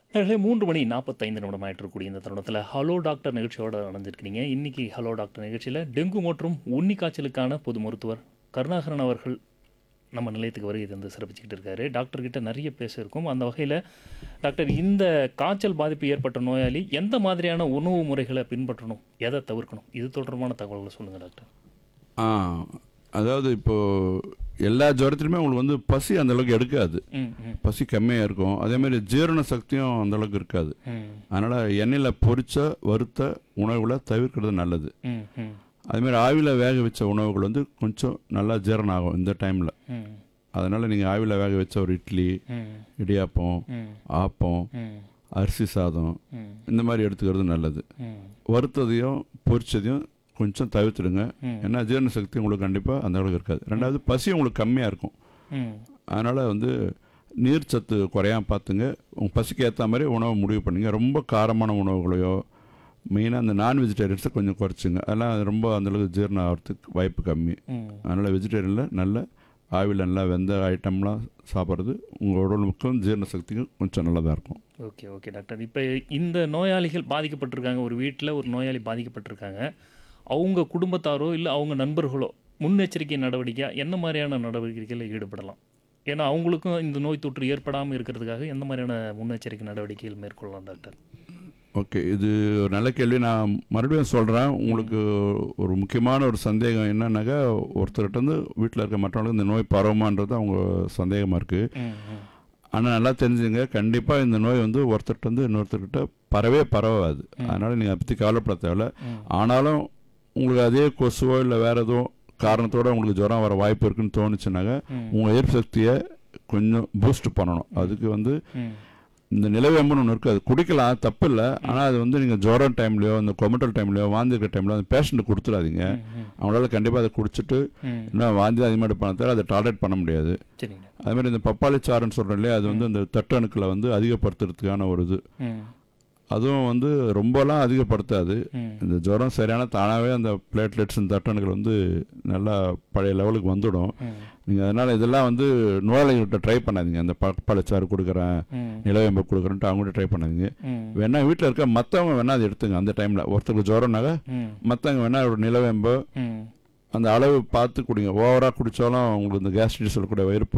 நேர்களே மூன்று மணி நாற்பத்தைந்து நிமிடம் ஆயிட்டு இருக்கக்கூடிய இந்த தருணத்தில் ஹலோ டாக்டர் நிகழ்ச்சியோட அணைஞ்சிருக்கிறீங்க இன்னைக்கு ஹலோ டாக்டர் நிகழ்ச்சியில் டெங்கு மற்றும் உன்னி காய்ச்சலுக்கான பொது மருத்துவர் கருணாகரன் அவர்கள் நம்ம நிலையத்துக்கு வருகை தந்து சிறப்பிச்சுக்கிட்டு இருக்காரு டாக்டர் கிட்ட நிறைய பேச இருக்கும் அந்த வகையில் டாக்டர் இந்த காய்ச்சல் பாதிப்பு ஏற்பட்ட நோயாளி எந்த மாதிரியான உணவு முறைகளை பின்பற்றணும் எதை தவிர்க்கணும் இது தொடர்பான தகவல்களை சொல்லுங்கள் டாக்டர் ஆ அதாவது இப்போது எல்லா ஜுரத்துலையுமே உங்களுக்கு வந்து பசி அந்த அளவுக்கு எடுக்காது ம் ம் பசி கம்மியாக இருக்கும் அதே மாதிரி ஜீரண சக்தியும் அந்த அளவுக்கு இருக்காது ம் அதனால் எண்ணெயில் பொரிச்ச வறுத்த உணவுகளை தவிர்க்கிறது நல்லது ம் ம் அதேமாதிரி ஆவியில் வேக வச்ச உணவுகள் வந்து கொஞ்சம் நல்லா ஜீரணம் ஆகும் இந்த டைமில் ம் அதனால் நீங்கள் ஆவியில் வேக வச்ச ஒரு இட்லி ம் இடியாப்பம் ம் ஆப்பம் ம் அரிசி சாதம் ம் இந்த மாதிரி எடுத்துக்கிறது நல்லது ம் வறுத்ததையும் பொரிச்சதையும் கொஞ்சம் தவிர்த்துடுங்க ம். ஏன்னா ஜீரண சக்தி உங்களுக்கு கண்டிப்பாக அந்த அளவுக்கு இருக்காது ரெண்டாவது பசி உங்களுக்கு கம்மியாக இருக்கும் ம் அதனால் வந்து நீர் சத்து குறையாம பார்த்துங்க உங்கள் பசிக்கு ஏற்ற மாதிரி உணவை முடிவு பண்ணுங்க ரொம்ப காரமான உணவுகளையோ மெயினாக அந்த நான் வெஜிடேரியன்ஸை கொஞ்சம் குறைச்சிங்க அதெல்லாம் ரொம்ப அந்தளவுக்கு ஜீரணம் ஆகிறதுக்கு வாய்ப்பு கம்மி ம் அதனால் வெஜிடேரியனில் நல்ல ஆவியில் நல்லா வெந்த ஐட்டம்லாம் சாப்பிட்றது உங்கள் உடலுக்கும் ஜீரண சக்திக்கும் கொஞ்சம் நல்லதாக இருக்கும் ஓகே ஓகே டாக்டர் இப்போ இந்த நோயாளிகள் பாதிக்கப்பட்டிருக்காங்க ஒரு வீட்டில் ஒரு நோயாளி பாதிக்கப்பட்டிருக்காங்க அவங்க குடும்பத்தாரோ இல்லை அவங்க நண்பர்களோ முன்னெச்சரிக்கை நடவடிக்கையாக என்ன மாதிரியான நடவடிக்கைகளில் ஈடுபடலாம் ஏன்னா அவங்களுக்கும் இந்த நோய் தொற்று ஏற்படாமல் இருக்கிறதுக்காக எந்த மாதிரியான முன்னெச்சரிக்கை நடவடிக்கைகள் மேற்கொள்ளலாம் டாக்டர் ஓகே இது ஒரு நல்ல கேள்வி நான் மறுபடியும் சொல்கிறேன் உங்களுக்கு ஒரு முக்கியமான ஒரு சந்தேகம் என்னன்னாக்கா ஒருத்தர்கிட்ட வந்து வீட்டில் இருக்க மற்றவங்களுக்கு இந்த நோய் பரவுமான்றது அவங்க சந்தேகமாக இருக்குது ம் ம் ஆனால் நல்லா தெரிஞ்சுங்க கண்டிப்பாக இந்த நோய் வந்து ஒருத்தர்கிட்ட வந்து இன்னொருத்தர்கிட்ட பரவே பரவாது அதனால் நீங்கள் அதை பற்றி கவலைப்பட தேவையில்ல ம். ஆனாலும் உங்களுக்கு அதே கொசுவோ இல்லை வேறு எதுவும் காரணத்தோட உங்களுக்கு ஜுரம் வர வாய்ப்பு இருக்குன்னு தோணுச்சுனாக்க ம். உங்கள் எதிர்ப்பு சக்தியை கொஞ்சம் பூஸ்ட் பண்ணணும் அதுக்கு வந்து ம் இந்த நிலவேம்புன்னு ஒன்று இருக்குது அது குடிக்கலாம் தப்பு இல்லை ஆனால் அது வந்து நீங்கள் ஜுரம் டைம்லையோ இந்த கொமட்டல் டைம்லையோ வாந்தி இருக்கிற டைம்லையோ அந்த பேஷண்ட்டு கொடுத்துடாதீங்க ம் அவங்களால கண்டிப்பாக அதை குடிச்சிட்டு ம் இன்னும் வாந்தி அதிகமாக எடுப்பான தவிர அதை டாலரேட் பண்ண முடியாது சரிங்க அதே மாதிரி இந்த பப்பாளி சாறுன்னு சொல்கிறோம் இல்லையா அது வந்து இந்த தட்டணுக்களை வந்து அதிகப்படுத்துறதுக்கான ஒரு இது ம் அதுவும் வந்து ரொம்பலாம் அதிகப்படுத்தாது ம் இந்த ஜுரம் சரியான தானாகவே அந்த பிளேட்லெட்ஸ் இந்த தட்டணுக்கள் வந்து நல்லா பழைய லெவலுக்கு வந்துடும் ம் நீங்கள் அதனால் இதெல்லாம் வந்து நோயாளிகள்கிட்ட ட்ரை பண்ணாதீங்க அந்த பப்பாளி சாறு கொடுக்குறேன் ம் நிலவேம்பு கொடுக்குறேன்ட்டு அவங்கள்ட்ட ட்ரை பண்ணாதீங்க ம் வேணா வீட்டில் இருக்க மற்றவங்க வேணா அதை எடுத்துங்க அந்த டைமில் ஒருத்தருக்கு ஜுரம்னாக்க ம் மற்றவங்க வேணா ஒரு நிலவேம்பு ம் அந்த அளவு பார்த்து குடிங்க ஓவராக குடித்தாலும் உங்களுக்கு இந்த கேஸ்ட்ரிட் சொல்லக்கூடிய வயிறு